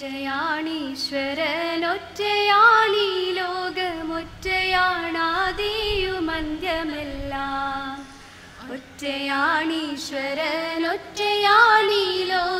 ഒറ്റയാണീശ്വരനൊറ്റയാണീ ലോകമൊറ്റയാണാദിയുമന്ത്യമെല്ലാം ഒറ്റയാണീശ്വരനൊറ്റയാണീ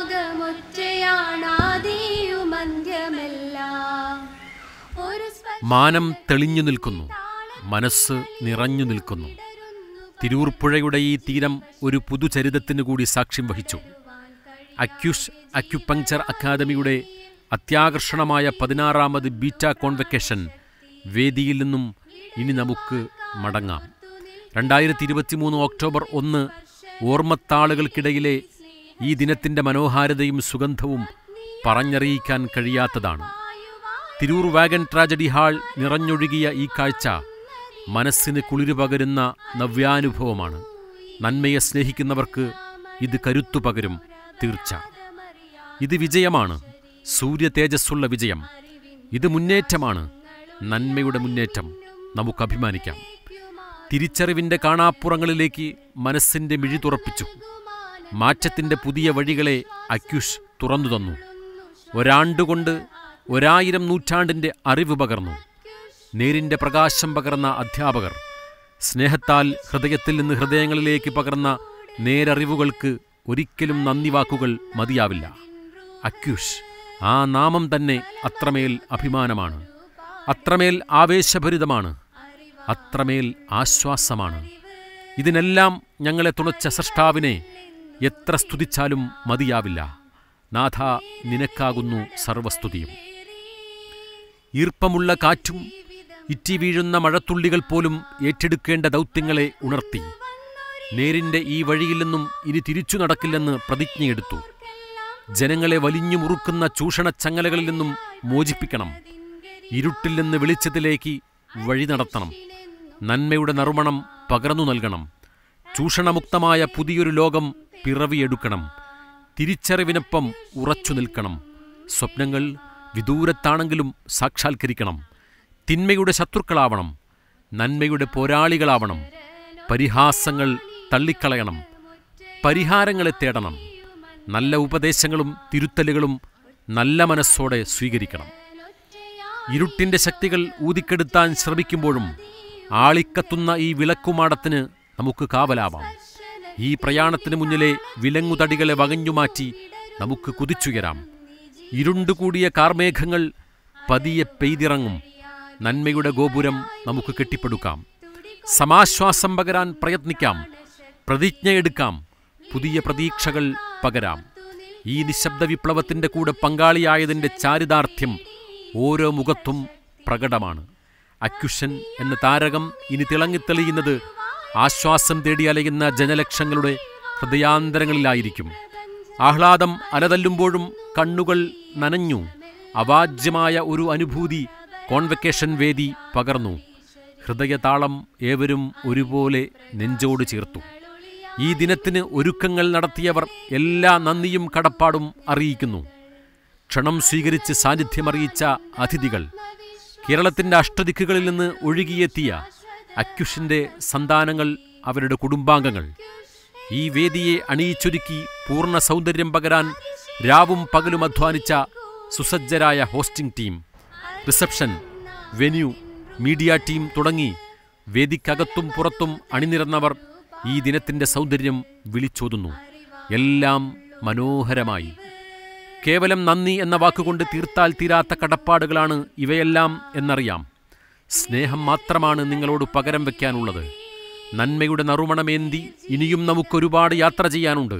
ലോകമൊറ്റയാണാദിയുമന്ത്യമെല്ലാം ഒരു മാനം തെളിഞ്ഞു നിൽക്കുന്നു മനസ്സ് നിറഞ്ഞു നിൽക്കുന്നു തിരൂർ പുഴയുടെ ഈ തീരം ഒരു പുതുചരിതത്തിന് കൂടി സാക്ഷ്യം വഹിച്ചു അക്യുഷ് അക്യുപങ്ചർ അക്കാദമിയുടെ അത്യാകർഷണമായ പതിനാറാമത് ബീറ്റ കോൺവെക്കേഷൻ വേദിയിൽ നിന്നും ഇനി നമുക്ക് മടങ്ങാം രണ്ടായിരത്തി ഇരുപത്തിമൂന്ന് ഒക്ടോബർ ഒന്ന് ഓർമ്മത്താളുകൾക്കിടയിലെ ഈ ദിനത്തിൻ്റെ മനോഹാരിതയും സുഗന്ധവും പറഞ്ഞറിയിക്കാൻ കഴിയാത്തതാണ് തിരൂർ വാഗൻ ട്രാജഡി ഹാൾ നിറഞ്ഞൊഴുകിയ ഈ കാഴ്ച മനസ്സിന് കുളിരു പകരുന്ന നവ്യാനുഭവമാണ് നന്മയെ സ്നേഹിക്കുന്നവർക്ക് ഇത് കരുത്തു പകരും തീർച്ച ഇത് വിജയമാണ് സൂര്യ തേജസ്സുള്ള വിജയം ഇത് മുന്നേറ്റമാണ് നന്മയുടെ മുന്നേറ്റം നമുക്ക് അഭിമാനിക്കാം തിരിച്ചറിവിൻ്റെ കാണാപ്പുറങ്ങളിലേക്ക് മനസ്സിൻ്റെ മിഴി തുറപ്പിച്ചു മാറ്റത്തിൻ്റെ പുതിയ വഴികളെ അക്യുഷ് തുറന്നു തന്നു ഒരാണ്ടുകൊണ്ട് ഒരായിരം നൂറ്റാണ്ടിൻ്റെ അറിവ് പകർന്നു നേരിൻ്റെ പ്രകാശം പകർന്ന അധ്യാപകർ സ്നേഹത്താൽ ഹൃദയത്തിൽ നിന്ന് ഹൃദയങ്ങളിലേക്ക് പകർന്ന നേരറിവുകൾക്ക് ഒരിക്കലും നന്ദി വാക്കുകൾ മതിയാവില്ല അക്യുഷ് ആ നാമം തന്നെ അത്രമേൽ അഭിമാനമാണ് അത്രമേൽ ആവേശഭരിതമാണ് അത്രമേൽ ആശ്വാസമാണ് ഇതിനെല്ലാം ഞങ്ങളെ തുണച്ച സൃഷ്ടാവിനെ എത്ര സ്തുതിച്ചാലും മതിയാവില്ല നാഥ നിനക്കാകുന്നു സർവസ്തുതിയും ഈർപ്പമുള്ള കാറ്റും ഇറ്റി വീഴുന്ന മഴത്തുള്ളികൾ പോലും ഏറ്റെടുക്കേണ്ട ദൗത്യങ്ങളെ ഉണർത്തി നേരിൻ്റെ ഈ വഴിയിൽ നിന്നും ഇനി തിരിച്ചു നടക്കില്ലെന്ന് പ്രതിജ്ഞയെടുത്തു ജനങ്ങളെ വലിഞ്ഞു മുറുക്കുന്ന ചൂഷണച്ചങ്ങലകളിൽ നിന്നും മോചിപ്പിക്കണം ഇരുട്ടിൽ നിന്ന് വെളിച്ചത്തിലേക്ക് വഴി നടത്തണം നന്മയുടെ നറുമണം പകർന്നു നൽകണം ചൂഷണമുക്തമായ പുതിയൊരു ലോകം പിറവിയെടുക്കണം തിരിച്ചറിവിനൊപ്പം ഉറച്ചു നിൽക്കണം സ്വപ്നങ്ങൾ വിദൂരത്താണെങ്കിലും സാക്ഷാത്കരിക്കണം തിന്മയുടെ ശത്രുക്കളാവണം നന്മയുടെ പോരാളികളാവണം പരിഹാസങ്ങൾ തള്ളിക്കളയണം പരിഹാരങ്ങളെ തേടണം നല്ല ഉപദേശങ്ങളും തിരുത്തലുകളും നല്ല മനസ്സോടെ സ്വീകരിക്കണം ഇരുട്ടിൻ്റെ ശക്തികൾ ഊതിക്കെടുത്താൻ ശ്രമിക്കുമ്പോഴും ആളിക്കത്തുന്ന ഈ വിളക്കുമാടത്തിന് നമുക്ക് കാവലാവാം ഈ പ്രയാണത്തിന് മുന്നിലെ വിലങ്ങുതടികളെ വകഞ്ഞുമാറ്റി നമുക്ക് കുതിച്ചുയരാം ഇരുണ്ടുകൂടിയ കാർമേഘങ്ങൾ പതിയെ പെയ്തിറങ്ങും നന്മയുടെ ഗോപുരം നമുക്ക് കെട്ടിപ്പടുക്കാം സമാശ്വാസം പകരാൻ പ്രയത്നിക്കാം പ്രതിജ്ഞയെടുക്കാം പുതിയ പ്രതീക്ഷകൾ പകരാം ഈ നിശബ്ദ വിപ്ലവത്തിൻ്റെ കൂടെ പങ്കാളിയായതിൻ്റെ ചാരിതാർത്ഥ്യം ഓരോ മുഖത്തും പ്രകടമാണ് അക്യുഷൻ എന്ന താരകം ഇനി തിളങ്ങിത്തെളിയുന്നത് ആശ്വാസം തേടി അലയുന്ന ജനലക്ഷങ്ങളുടെ ഹൃദയാന്തരങ്ങളിലായിരിക്കും ആഹ്ലാദം അലതല്ലുമ്പോഴും കണ്ണുകൾ നനഞ്ഞു അവാജ്യമായ ഒരു അനുഭൂതി കോൺവെക്കേഷൻ വേദി പകർന്നു ഹൃദയതാളം ഏവരും ഒരുപോലെ നെഞ്ചോട് ചേർത്തു ഈ ദിനത്തിന് ഒരുക്കങ്ങൾ നടത്തിയവർ എല്ലാ നന്ദിയും കടപ്പാടും അറിയിക്കുന്നു ക്ഷണം സ്വീകരിച്ച് സാന്നിധ്യമറിയിച്ച അതിഥികൾ കേരളത്തിൻ്റെ അഷ്ടദിക്കുകളിൽ നിന്ന് ഒഴുകിയെത്തിയ അക്യുഷിൻ്റെ സന്താനങ്ങൾ അവരുടെ കുടുംബാംഗങ്ങൾ ഈ വേദിയെ അണിയിച്ചൊരുക്കി പൂർണ്ണ സൗന്ദര്യം പകരാൻ രാവും പകലും അധ്വാനിച്ച സുസജ്ജരായ hosting team reception venue media team തുടങ്ങി വേദിക്കകത്തും പുറത്തും അണിനിരന്നവർ ഈ ദിനത്തിൻ്റെ സൗന്ദര്യം വിളിച്ചോതുന്നു എല്ലാം മനോഹരമായി കേവലം നന്ദി എന്ന വാക്കുകൊണ്ട് തീർത്താൽ തീരാത്ത കടപ്പാടുകളാണ് ഇവയെല്ലാം എന്നറിയാം സ്നേഹം മാത്രമാണ് നിങ്ങളോട് പകരം വയ്ക്കാനുള്ളത് നന്മയുടെ നറുമണമേന്തി ഇനിയും നമുക്കൊരുപാട് യാത്ര ചെയ്യാനുണ്ട്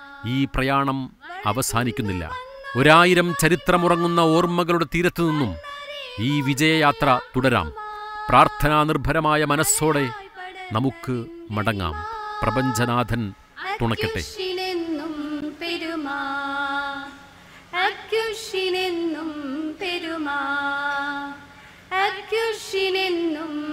ഈ പ്രയാണം അവസാനിക്കുന്നില്ല ഒരായിരം ചരിത്രമുറങ്ങുന്ന ഓർമ്മകളുടെ തീരത്തു നിന്നും ഈ വിജയയാത്ര തുടരാം പ്രാർത്ഥനാനിർഭരമായ മനസ്സോടെ നമുക്ക് മടങ്ങാം പ്രപഞ്ചനാഥൻ തുണയ്ക്കട്ടെ അക്യുഷിനെന്നും പെരുമാ അക്യുഷിനെന്നും പെരുമാ അക്യുഷിനെന്നും